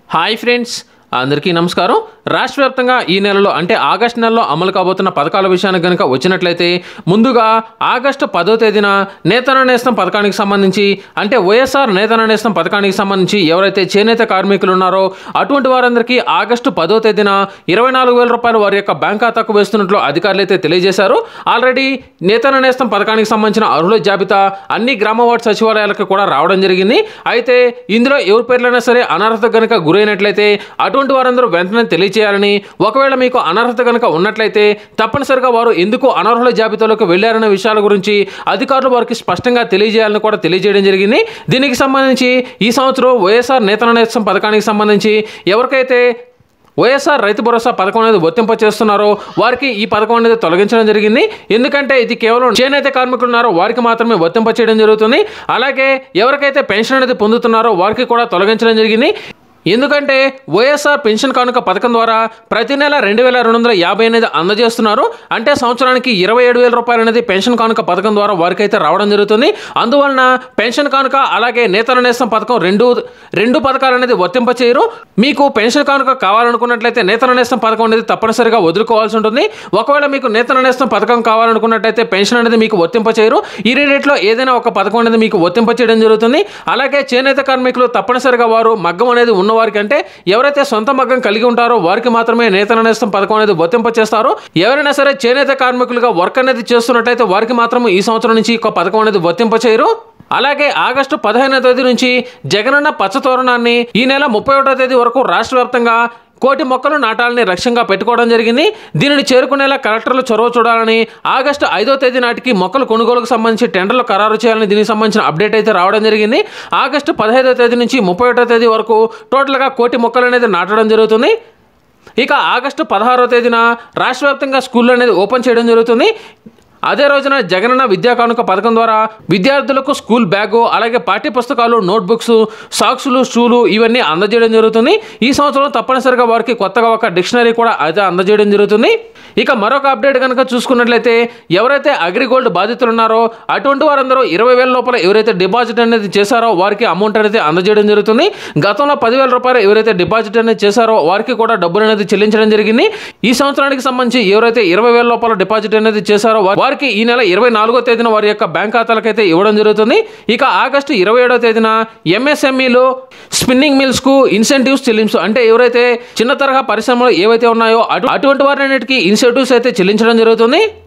hi friends అందరికీ నమస్కారం రాష్ట్ర వ్యాప్తంగా ఈ నెలలో అంటే ఆగస్టు నెలలో అమలు కాబోతున్న పథకాల విషయానికి కనుక వచ్చినట్లయితే ముందుగా ఆగస్టు పదో తేదీన నేతన నేస్తం పథకానికి సంబంధించి అంటే వైఎస్ఆర్ నేతన నేస్తం పథకానికి సంబంధించి ఎవరైతే చేనేత కార్మికులు ఉన్నారో అటువంటి వారందరికీ ఆగస్టు పదో తేదీన ఇరవై నాలుగు వేల రూపాయలు వారి యొక్క బ్యాంక్ ఖాతాకు వేస్తున్నట్లు అధికారులు అయితే తెలియజేశారు ఆల్రెడీ నేతన నేస్తం పథకానికి సంబంధించిన అర్హుల జాబితా అన్ని గ్రామ వార్డు సచివాలయాలకు కూడా రావడం జరిగింది అయితే ఇందులో ఎవరి పేర్లైనా సరే అనర్హత కనుక గురైనట్లయితే అటువంటి వారందరూ వెంటనే తెలియచేయాలని ఒకవేళ మీకు అనర్హత కనుక ఉన్నట్లయితే తప్పనిసరిగా వారు ఎందుకు అనర్హుల జాబితాలోకి వెళ్ళారనే విషయాల గురించి అధికారులు వారికి స్పష్టంగా తెలియజేయాలని కూడా తెలియజేయడం జరిగింది దీనికి సంబంధించి ఈ సంవత్సరం వైఎస్ఆర్ నేతన నేస్తం పథకానికి సంబంధించి ఎవరికైతే వైఎస్ఆర్ రైతు భరోసా పథకం అనేది వర్తింప చేస్తున్నారో వారికి ఈ పథకం అనేది తొలగించడం జరిగింది ఎందుకంటే ఇది కేవలం చేనేత కార్మికులు ఉన్నారో వారికి మాత్రమే వర్తింప చేయడం జరుగుతుంది అలాగే ఎవరికైతే పెన్షన్ అనేది పొందుతున్నారో వారికి కూడా తొలగించడం జరిగింది ఎందుకంటే వైఎస్ఆర్ పెన్షన్ కానుక పథకం ద్వారా ప్రతి నెల రెండు వేల రెండు వందల యాభై అనేది అందజేస్తున్నారు అంటే సంవత్సరానికి ఇరవై ఏడు వేల రూపాయలు అనేది పెన్షన్ కానుక పథకం ద్వారా వారికి అయితే రావడం జరుగుతుంది అందువలన పెన్షన్ కానుక అలాగే నేతల నేస్తం పథకం రెండు రెండు పథకాలు అనేది వర్తింప చేయరు మీకు పెన్షన్ కానుక కావాలనుకున్నట్లయితే నేతల నేస్తం పథకం అనేది తప్పనిసరిగా వదులుకోవాల్సి ఉంటుంది ఒకవేళ మీకు నేతల నేస్తం పథకం కావాలనుకున్నట్లయితే పెన్షన్ అనేది మీకు వర్తింప చేయరు ఈ రెండిట్లో ఏదైనా ఒక పథకం అనేది మీకు వర్తింప చేయడం జరుగుతుంది అలాగే చేనేత కార్మికులు తప్పనిసరిగా వారు మగ్గం అనేది ఉన్నవారికి అంటే ఎవరైతే సొంత మగ్గం కలిగి ఉంటారో వారికి మాత్రమే నేతల నేస్తం పథకం అనేది వర్తింప చేస్తారు ఎవరైనా సరే చేనేత కార్మికులుగా వర్క్ అనేది చేస్తున్నట్లయితే వారికి మాత్రం ఈ సంవత్సరం నుంచి ఈ పథకం అనేది వర్తింప చేయరు అలాగే ఆగస్టు పదిహేనవ తేదీ నుంచి జగనన్న పచ్చతోరణాన్ని ఈ నెల ముప్పై ఒకటో తేదీ వరకు రాష్ట్ర వ్యాప్తంగా కోటి మొక్కలు నాటాలని లక్ష్యంగా పెట్టుకోవడం జరిగింది దీనిని చేరుకునేలా కలెక్టర్లు చొరవ చూడాలని ఆగస్టు ఐదో తేదీ నాటికి మొక్కల కొనుగోలుకు సంబంధించి టెండర్లు ఖరారు చేయాలని దీనికి సంబంధించిన అప్డేట్ అయితే రావడం జరిగింది ఆగస్టు పదహైదో తేదీ నుంచి ముప్పై ఒకటో తేదీ వరకు టోటల్గా కోటి మొక్కలు అనేది నాటడం జరుగుతుంది ఇక ఆగస్టు పదహారో తేదీన రాష్ట్ర వ్యాప్తంగా స్కూళ్ళు అనేది ఓపెన్ చేయడం జరుగుతుంది అదే రోజున జగనన్న విద్యా కానుక పథకం ద్వారా విద్యార్థులకు స్కూల్ బ్యాగు అలాగే పాఠ్య పుస్తకాలు నోట్బుక్స్ సాక్సులు షూలు ఇవన్నీ అందజేయడం జరుగుతుంది ఈ సంవత్సరం తప్పనిసరిగా వారికి కొత్తగా ఒక డిక్షనరీ కూడా అయితే అందజేయడం జరుగుతుంది ఇక మరొక అప్డేట్ కనుక చూసుకున్నట్లయితే ఎవరైతే అగ్రిగోల్డ్ బాధితులు ఉన్నారో అటువంటి వారందరూ ఇరవై వేల లోపల ఎవరైతే డిపాజిట్ అనేది చేశారో వారికి అమౌంట్ అనేది అందజేయడం జరుగుతుంది గతంలో పదివేల రూపాయలు ఎవరైతే డిపాజిట్ అనేది చేశారో వారికి కూడా డబ్బులు అనేది చెల్లించడం జరిగింది ఈ సంవత్సరానికి సంబంధించి ఎవరైతే ఇరవై వేల లోపల డిపాజిట్ అనేది చేశారో వారి- వారికి ఈ నెల ఇరవై నాలుగో తేదీన వారి యొక్క బ్యాంక్ ఖాతాలకైతే ఇవ్వడం జరుగుతుంది ఇక ఆగస్టు ఇరవై ఏడో తేదీన ఎంఎస్ఎంఈలో స్పిన్నింగ్ మిల్స్ కు ఇన్సెంటివ్స్ చెల్లించు అంటే ఎవరైతే చిన్న తరహా పరిశ్రమలు ఏవైతే ఉన్నాయో అటు అటువంటి వారిన్నిటికీ ఇన్సెంటివ్స్ అయితే చెల్లించడం జరుగుతుంది